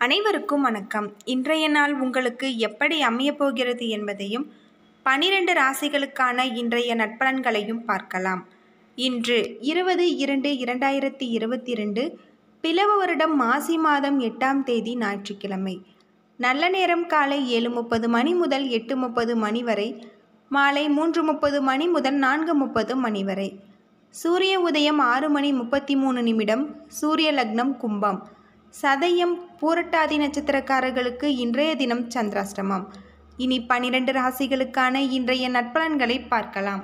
அனைவருக்கும் வணக்கம் இன்றைய நாள் உங்களுக்கு எப்படி அமையப் போகிறது என்பதையும் பனிரெண்டு ராசிகளுக்கான இன்றைய நட்பலன்களையும் பார்க்கலாம் இன்று இருபது இரண்டு இரண்டாயிரத்தி இருபத்தி இரண்டு பிளவ வருடம் மாசி மாதம் எட்டாம் தேதி ஞாயிற்றுக்கிழமை நல்ல நேரம் காலை ஏழு முப்பது மணி முதல் எட்டு முப்பது மணி வரை மாலை மூன்று முப்பது மணி முதல் நான்கு முப்பது மணி வரை சூரிய உதயம் ஆறு மணி முப்பத்தி மூணு நிமிடம் சூரிய லக்னம் கும்பம் சதயம் பூரட்டாதி நட்சத்திரக்காரர்களுக்கு இன்றைய தினம் சந்திராஷ்டமம் இனி பனிரெண்டு ராசிகளுக்கான இன்றைய நட்பலன்களை பார்க்கலாம்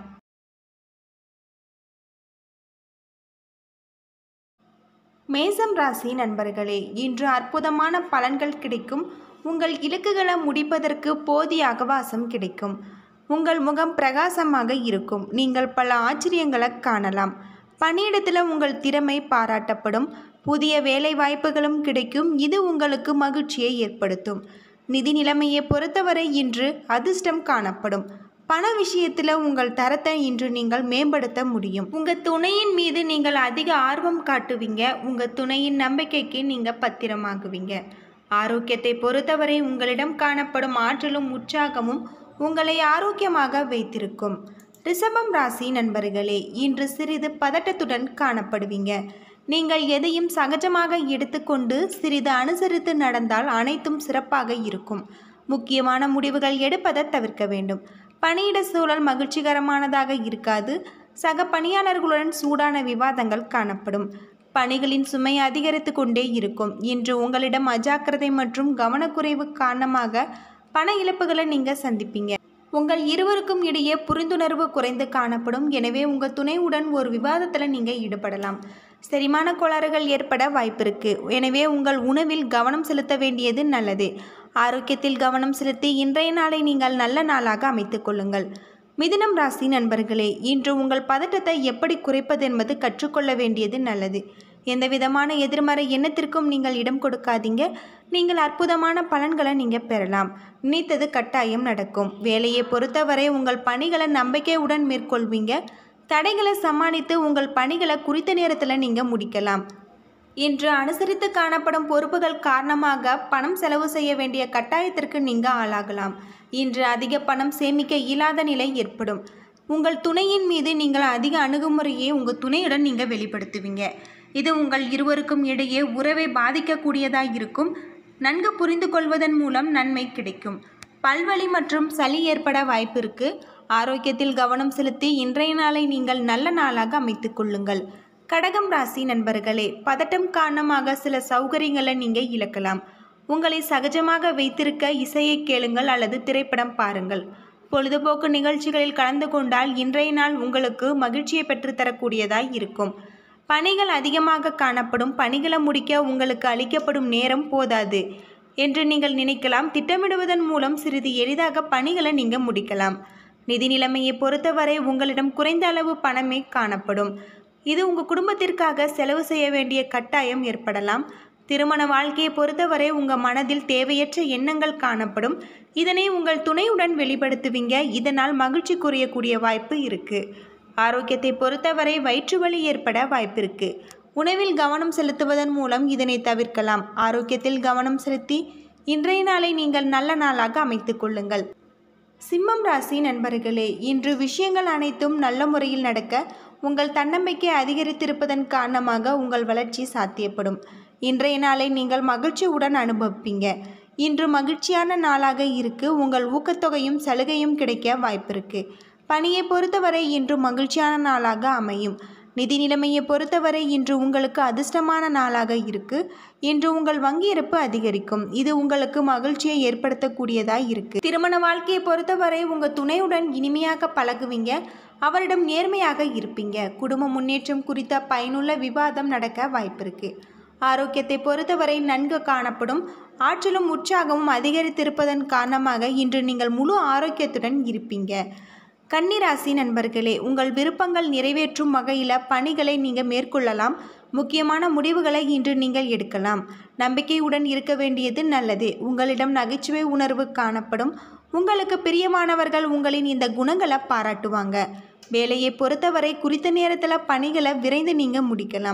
மேசம் ராசி நண்பர்களே இன்று அற்புதமான பலன்கள் கிடைக்கும் உங்கள் இலக்குகளை முடிப்பதற்கு போதிய அகவாசம் கிடைக்கும் உங்கள் முகம் பிரகாசமாக இருக்கும் நீங்கள் பல ஆச்சரியங்களை காணலாம் பணியிடத்தில் உங்கள் திறமை பாராட்டப்படும் புதிய வேலை வாய்ப்புகளும் கிடைக்கும் இது உங்களுக்கு மகிழ்ச்சியை ஏற்படுத்தும் நிதி நிலைமையை பொறுத்தவரை இன்று அதிர்ஷ்டம் காணப்படும் பண விஷயத்தில் உங்கள் தரத்தை இன்று நீங்கள் மேம்படுத்த முடியும் உங்கள் துணையின் மீது நீங்கள் அதிக ஆர்வம் காட்டுவீங்க உங்கள் துணையின் நம்பிக்கைக்கு நீங்கள் பத்திரமாகுவீங்க ஆரோக்கியத்தை பொறுத்தவரை உங்களிடம் காணப்படும் ஆற்றலும் உற்சாகமும் உங்களை ஆரோக்கியமாக வைத்திருக்கும் ரிஷபம் ராசி நண்பர்களே இன்று சிறிது பதட்டத்துடன் காணப்படுவீங்க நீங்கள் எதையும் சகஜமாக எடுத்துக்கொண்டு சிறிது அனுசரித்து நடந்தால் அனைத்தும் சிறப்பாக இருக்கும் முக்கியமான முடிவுகள் எடுப்பதை தவிர்க்க வேண்டும் பணியிட சூழல் மகிழ்ச்சிகரமானதாக இருக்காது சக பணியாளர்களுடன் சூடான விவாதங்கள் காணப்படும் பணிகளின் சுமை அதிகரித்து கொண்டே இருக்கும் இன்று உங்களிடம் அஜாக்கிரதை மற்றும் கவனக்குறைவு காரணமாக பண இழப்புகளை நீங்கள் சந்திப்பீங்க உங்கள் இருவருக்கும் இடையே புரிந்துணர்வு குறைந்து காணப்படும் எனவே உங்கள் துணையுடன் ஒரு விவாதத்தில் நீங்கள் ஈடுபடலாம் செரிமான கோளாறுகள் ஏற்பட வாய்ப்பிருக்கு எனவே உங்கள் உணவில் கவனம் செலுத்த வேண்டியது நல்லது ஆரோக்கியத்தில் கவனம் செலுத்தி இன்றைய நாளை நீங்கள் நல்ல நாளாக அமைத்துக் கொள்ளுங்கள் மிதுனம் ராசி நண்பர்களே இன்று உங்கள் பதட்டத்தை எப்படி குறைப்பது என்பது கற்றுக்கொள்ள வேண்டியது நல்லது எந்த விதமான எதிர்மறை எண்ணத்திற்கும் நீங்கள் இடம் கொடுக்காதீங்க நீங்கள் அற்புதமான பலன்களை நீங்கள் பெறலாம் நினைத்தது கட்டாயம் நடக்கும் வேலையை பொறுத்தவரை உங்கள் பணிகளை நம்பிக்கையுடன் மேற்கொள்வீங்க தடைகளை சமாளித்து உங்கள் பணிகளை குறித்த நேரத்தில் நீங்கள் முடிக்கலாம் இன்று அனுசரித்து காணப்படும் பொறுப்புகள் காரணமாக பணம் செலவு செய்ய வேண்டிய கட்டாயத்திற்கு நீங்கள் ஆளாகலாம் இன்று அதிக பணம் சேமிக்க இயலாத நிலை ஏற்படும் உங்கள் துணையின் மீது நீங்கள் அதிக அணுகுமுறையை உங்கள் துணையுடன் நீங்கள் வெளிப்படுத்துவீங்க இது உங்கள் இருவருக்கும் இடையே உறவை பாதிக்கக்கூடியதாக இருக்கும் நன்கு புரிந்து கொள்வதன் மூலம் நன்மை கிடைக்கும் பல்வலி மற்றும் சளி ஏற்பட வாய்ப்பு இருக்கு ஆரோக்கியத்தில் கவனம் செலுத்தி இன்றைய நாளை நீங்கள் நல்ல நாளாக அமைத்துக் கொள்ளுங்கள் கடகம் ராசி நண்பர்களே பதட்டம் காரணமாக சில சௌகரியங்களை நீங்கள் இழக்கலாம் உங்களை சகஜமாக வைத்திருக்க இசையை கேளுங்கள் அல்லது திரைப்படம் பாருங்கள் பொழுதுபோக்கு நிகழ்ச்சிகளில் கலந்து கொண்டால் இன்றைய நாள் உங்களுக்கு மகிழ்ச்சியை பெற்றுத்தரக்கூடியதாய் இருக்கும் பணிகள் அதிகமாக காணப்படும் பணிகளை முடிக்க உங்களுக்கு அளிக்கப்படும் நேரம் போதாது என்று நீங்கள் நினைக்கலாம் திட்டமிடுவதன் மூலம் சிறிது எளிதாக பணிகளை நீங்கள் முடிக்கலாம் நிதி நிலைமையை பொறுத்தவரை உங்களிடம் குறைந்த அளவு பணமே காணப்படும் இது உங்கள் குடும்பத்திற்காக செலவு செய்ய வேண்டிய கட்டாயம் ஏற்படலாம் திருமண வாழ்க்கையை பொறுத்தவரை உங்கள் மனதில் தேவையற்ற எண்ணங்கள் காணப்படும் இதனை உங்கள் துணையுடன் வெளிப்படுத்துவீங்க இதனால் மகிழ்ச்சி குறையக்கூடிய வாய்ப்பு இருக்குது ஆரோக்கியத்தை பொறுத்தவரை வயிற்று வலி ஏற்பட வாய்ப்பிருக்கு உணவில் கவனம் செலுத்துவதன் மூலம் இதனை தவிர்க்கலாம் ஆரோக்கியத்தில் கவனம் செலுத்தி இன்றைய நாளை நீங்கள் நல்ல நாளாக அமைத்துக் கொள்ளுங்கள் சிம்மம் ராசி நண்பர்களே இன்று விஷயங்கள் அனைத்தும் நல்ல முறையில் நடக்க உங்கள் தன்னம்பிக்கை அதிகரித்திருப்பதன் காரணமாக உங்கள் வளர்ச்சி சாத்தியப்படும் இன்றைய நாளை நீங்கள் மகிழ்ச்சியுடன் அனுபவிப்பீங்க இன்று மகிழ்ச்சியான நாளாக இருக்கு உங்கள் ஊக்கத்தொகையும் சலுகையும் கிடைக்க வாய்ப்பிருக்கு பணியை பொறுத்தவரை இன்று மகிழ்ச்சியான நாளாக அமையும் நிதி நிலைமையை பொறுத்தவரை இன்று உங்களுக்கு அதிர்ஷ்டமான நாளாக இருக்கு இன்று உங்கள் வங்கி இருப்பு அதிகரிக்கும் இது உங்களுக்கு மகிழ்ச்சியை ஏற்படுத்தக்கூடியதாக இருக்கு திருமண வாழ்க்கையை பொறுத்தவரை உங்கள் துணையுடன் இனிமையாக பழகுவீங்க அவரிடம் நேர்மையாக இருப்பீங்க குடும்ப முன்னேற்றம் குறித்த பயனுள்ள விவாதம் நடக்க வாய்ப்பிருக்கு ஆரோக்கியத்தை பொறுத்தவரை நன்கு காணப்படும் ஆற்றலும் உற்சாகமும் அதிகரித்திருப்பதன் காரணமாக இன்று நீங்கள் முழு ஆரோக்கியத்துடன் இருப்பீங்க கன்னிராசி நண்பர்களே உங்கள் விருப்பங்கள் நிறைவேற்றும் வகையில் பணிகளை நீங்கள் மேற்கொள்ளலாம் முக்கியமான முடிவுகளை இன்று நீங்கள் எடுக்கலாம் நம்பிக்கையுடன் இருக்க வேண்டியது நல்லது உங்களிடம் நகைச்சுவை உணர்வு காணப்படும் உங்களுக்கு பிரியமானவர்கள் உங்களின் இந்த குணங்களை பாராட்டுவாங்க வேலையை பொறுத்தவரை குறித்த நேரத்தில் பணிகளை விரைந்து நீங்கள் முடிக்கலாம்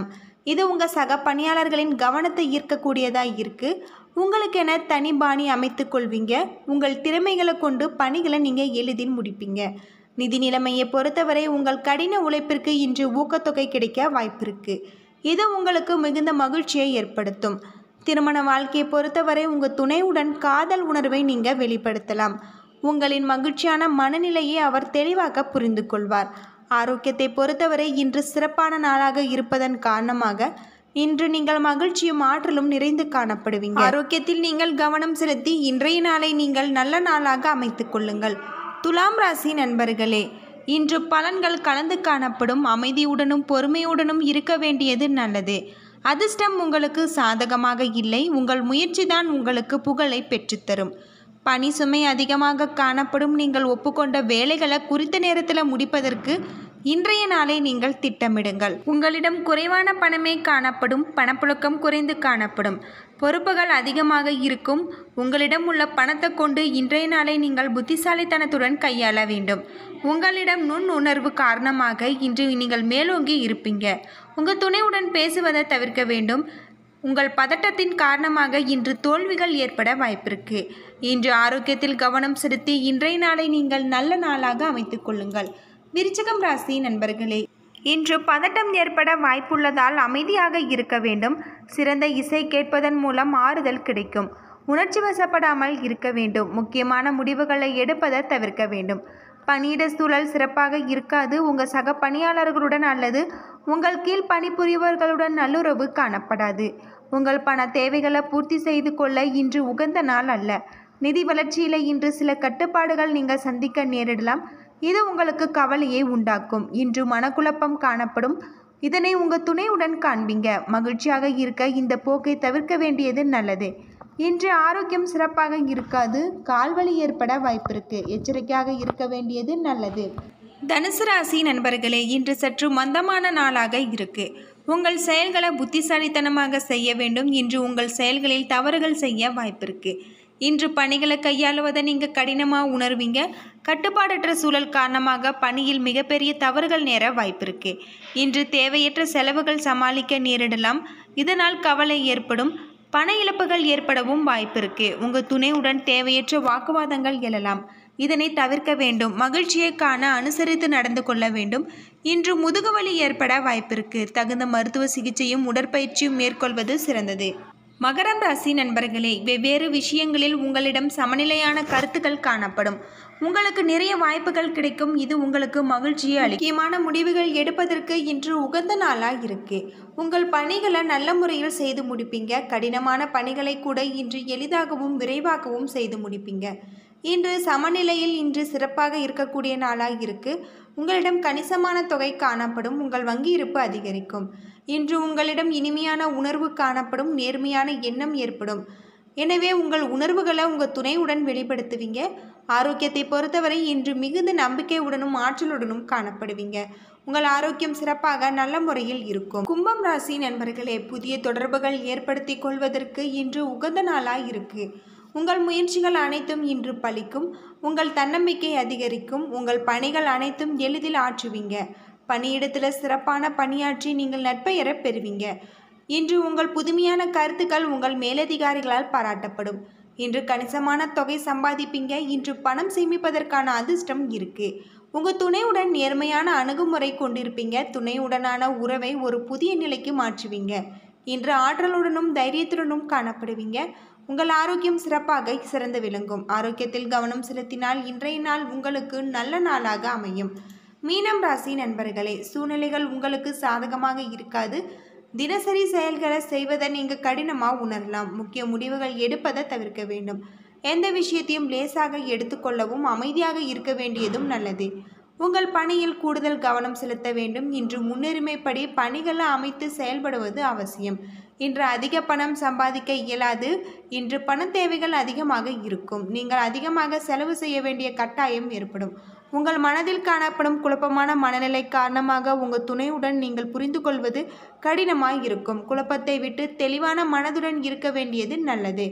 இது உங்கள் சக பணியாளர்களின் கவனத்தை ஈர்க்கக்கூடியதாக இருக்குது உங்களுக்கென தனி பாணி அமைத்து கொள்வீங்க உங்கள் திறமைகளை கொண்டு பணிகளை நீங்கள் எளிதில் முடிப்பீங்க நிதி நிலைமையை பொறுத்தவரை உங்கள் கடின உழைப்பிற்கு இன்று ஊக்கத்தொகை கிடைக்க வாய்ப்பிருக்கு இது உங்களுக்கு மிகுந்த மகிழ்ச்சியை ஏற்படுத்தும் திருமண வாழ்க்கையை பொறுத்தவரை உங்கள் துணையுடன் காதல் உணர்வை நீங்கள் வெளிப்படுத்தலாம் உங்களின் மகிழ்ச்சியான மனநிலையை அவர் தெளிவாக புரிந்து கொள்வார் ஆரோக்கியத்தை பொறுத்தவரை இன்று சிறப்பான நாளாக இருப்பதன் காரணமாக இன்று நீங்கள் மகிழ்ச்சியும் ஆற்றலும் நிறைந்து காணப்படுவீங்க ஆரோக்கியத்தில் நீங்கள் கவனம் செலுத்தி இன்றைய நாளை நீங்கள் நல்ல நாளாக அமைத்துக் கொள்ளுங்கள் துலாம் ராசி நண்பர்களே இன்று பலன்கள் கலந்து காணப்படும் அமைதியுடனும் பொறுமையுடனும் இருக்க வேண்டியது நல்லது அதிர்ஷ்டம் உங்களுக்கு சாதகமாக இல்லை உங்கள் முயற்சிதான் உங்களுக்கு புகழை பெற்றுத்தரும் பணி சுமை அதிகமாக காணப்படும் நீங்கள் ஒப்புக்கொண்ட வேலைகளை குறித்த நேரத்தில் முடிப்பதற்கு இன்றைய நாளை நீங்கள் திட்டமிடுங்கள் உங்களிடம் குறைவான பணமே காணப்படும் பணப்புழக்கம் குறைந்து காணப்படும் பொறுப்புகள் அதிகமாக இருக்கும் உங்களிடம் உள்ள பணத்தை கொண்டு இன்றைய நாளை நீங்கள் புத்திசாலித்தனத்துடன் கையாள வேண்டும் உங்களிடம் நுண் உணர்வு காரணமாக இன்று நீங்கள் மேலோங்கி இருப்பீங்க உங்கள் துணையுடன் பேசுவதை தவிர்க்க வேண்டும் உங்கள் பதட்டத்தின் காரணமாக இன்று தோல்விகள் ஏற்பட வாய்ப்பிருக்கு இன்று ஆரோக்கியத்தில் கவனம் செலுத்தி இன்றைய நாளை நீங்கள் நல்ல நாளாக அமைத்துக் கொள்ளுங்கள் விருச்சகம் ராசி நண்பர்களே இன்று பதட்டம் ஏற்பட வாய்ப்புள்ளதால் அமைதியாக இருக்க வேண்டும் சிறந்த இசை கேட்பதன் மூலம் ஆறுதல் கிடைக்கும் உணர்ச்சி வசப்படாமல் இருக்க வேண்டும் முக்கியமான முடிவுகளை எடுப்பதை தவிர்க்க வேண்டும் பணியிட சூழல் சிறப்பாக இருக்காது உங்கள் சக பணியாளர்களுடன் அல்லது உங்கள் கீழ் பணிபுரிபவர்களுடன் நல்லுறவு காணப்படாது உங்கள் பண தேவைகளை பூர்த்தி செய்து கொள்ள இன்று உகந்த நாள் அல்ல நிதி வளர்ச்சியில் இன்று சில கட்டுப்பாடுகள் நீங்கள் சந்திக்க நேரிடலாம் இது உங்களுக்கு கவலையை உண்டாக்கும் இன்று மனக்குழப்பம் காணப்படும் இதனை உங்கள் துணையுடன் காண்பீங்க மகிழ்ச்சியாக இருக்க இந்த போக்கை தவிர்க்க வேண்டியது நல்லது இன்று ஆரோக்கியம் சிறப்பாக இருக்காது கால்வலி ஏற்பட வாய்ப்பிருக்கு எச்சரிக்கையாக இருக்க வேண்டியது நல்லது தனுசு ராசி நண்பர்களே இன்று சற்று மந்தமான நாளாக இருக்கு உங்கள் செயல்களை புத்திசாலித்தனமாக செய்ய வேண்டும் இன்று உங்கள் செயல்களில் தவறுகள் செய்ய வாய்ப்பிருக்கு இன்று பணிகளை கையாளுவதை நீங்கள் கடினமாக உணர்வீங்க கட்டுப்பாடற்ற சூழல் காரணமாக பணியில் மிகப்பெரிய தவறுகள் நேர வாய்ப்பிருக்கு இன்று தேவையற்ற செலவுகள் சமாளிக்க நேரிடலாம் இதனால் கவலை ஏற்படும் பண இழப்புகள் ஏற்படவும் வாய்ப்பிருக்கு உங்கள் துணையுடன் தேவையற்ற வாக்குவாதங்கள் எழலாம் இதனை தவிர்க்க வேண்டும் மகிழ்ச்சியை காண அனுசரித்து நடந்து கொள்ள வேண்டும் இன்று முதுகுவலி ஏற்பட வாய்ப்பிருக்கு தகுந்த மருத்துவ சிகிச்சையும் உடற்பயிற்சியும் மேற்கொள்வது சிறந்தது மகரம் ராசி நண்பர்களே வெவ்வேறு விஷயங்களில் உங்களிடம் சமநிலையான கருத்துக்கள் காணப்படும் உங்களுக்கு நிறைய வாய்ப்புகள் கிடைக்கும் இது உங்களுக்கு மகிழ்ச்சியை அளிக்கும் முக்கியமான முடிவுகள் எடுப்பதற்கு இன்று உகந்த நாளாக இருக்கு உங்கள் பணிகளை நல்ல முறையில் செய்து முடிப்பீங்க கடினமான பணிகளை கூட இன்று எளிதாகவும் விரைவாகவும் செய்து முடிப்பீங்க இன்று சமநிலையில் இன்று சிறப்பாக இருக்கக்கூடிய நாளாக இருக்கு உங்களிடம் கணிசமான தொகை காணப்படும் உங்கள் வங்கி இருப்பு அதிகரிக்கும் இன்று உங்களிடம் இனிமையான உணர்வு காணப்படும் நேர்மையான எண்ணம் ஏற்படும் எனவே உங்கள் உணர்வுகளை உங்கள் துணையுடன் வெளிப்படுத்துவீங்க ஆரோக்கியத்தை பொறுத்தவரை இன்று மிகுந்த நம்பிக்கையுடனும் ஆற்றலுடனும் காணப்படுவீங்க உங்கள் ஆரோக்கியம் சிறப்பாக நல்ல முறையில் இருக்கும் கும்பம் ராசி நண்பர்களே புதிய தொடர்புகள் ஏற்படுத்தி கொள்வதற்கு இன்று உகந்த நாளாக இருக்கு உங்கள் முயற்சிகள் அனைத்தும் இன்று பலிக்கும் உங்கள் தன்னம்பிக்கை அதிகரிக்கும் உங்கள் பணிகள் அனைத்தும் எளிதில் ஆற்றுவீங்க பணியிடத்தில் சிறப்பான பணியாற்றி நீங்கள் நட்பெயர பெறுவீங்க இன்று உங்கள் புதுமையான கருத்துக்கள் உங்கள் மேலதிகாரிகளால் பாராட்டப்படும் இன்று கணிசமான தொகை சம்பாதிப்பீங்க இன்று பணம் சேமிப்பதற்கான அதிர்ஷ்டம் இருக்கு உங்கள் துணையுடன் நேர்மையான அணுகுமுறை கொண்டிருப்பீங்க துணையுடனான உறவை ஒரு புதிய நிலைக்கு மாற்றுவீங்க இன்று ஆற்றலுடனும் தைரியத்துடனும் காணப்படுவீங்க உங்கள் ஆரோக்கியம் சிறப்பாக சிறந்து விளங்கும் ஆரோக்கியத்தில் கவனம் செலுத்தினால் இன்றைய நாள் உங்களுக்கு நல்ல நாளாக அமையும் மீனம் ராசி நண்பர்களே சூழ்நிலைகள் உங்களுக்கு சாதகமாக இருக்காது தினசரி செயல்களை செய்வதை நீங்கள் கடினமாக உணரலாம் முக்கிய முடிவுகள் எடுப்பதை தவிர்க்க வேண்டும் எந்த விஷயத்தையும் லேசாக எடுத்துக்கொள்ளவும் அமைதியாக இருக்க வேண்டியதும் நல்லது உங்கள் பணியில் கூடுதல் கவனம் செலுத்த வேண்டும் இன்று முன்னுரிமைப்படி பணிகளை அமைத்து செயல்படுவது அவசியம் இன்று அதிக பணம் சம்பாதிக்க இயலாது இன்று பண தேவைகள் அதிகமாக இருக்கும் நீங்கள் அதிகமாக செலவு செய்ய வேண்டிய கட்டாயம் ஏற்படும் உங்கள் மனதில் காணப்படும் குழப்பமான மனநிலை காரணமாக உங்கள் துணையுடன் நீங்கள் புரிந்து கொள்வது கடினமாய் இருக்கும் குழப்பத்தை விட்டு தெளிவான மனதுடன் இருக்க வேண்டியது நல்லது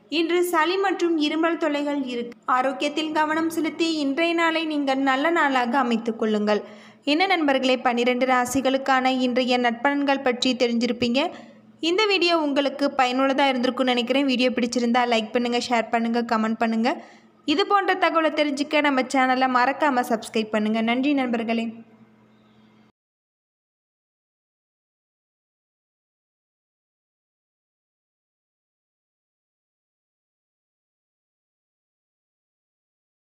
இன்று சளி மற்றும் இருமல் தொல்லைகள் இருக்கு ஆரோக்கியத்தில் கவனம் செலுத்தி இன்றைய நாளை நீங்கள் நல்ல நாளாக அமைத்துக் கொள்ளுங்கள் என்ன நண்பர்களே பன்னிரெண்டு ராசிகளுக்கான இன்றைய நட்பலன்கள் பற்றி தெரிஞ்சிருப்பீங்க இந்த வீடியோ உங்களுக்கு பயனுள்ளதாக இருந்திருக்கும்னு நினைக்கிறேன் வீடியோ பிடிச்சிருந்தா லைக் பண்ணுங்கள் ஷேர் பண்ணுங்கள் கமெண்ட் பண்ணுங்கள் இது போன்ற தகவலை தெரிஞ்சுக்க நம்ம சேனலை மறக்காமல் சப்ஸ்கிரைப் பண்ணுங்கள் நன்றி நண்பர்களே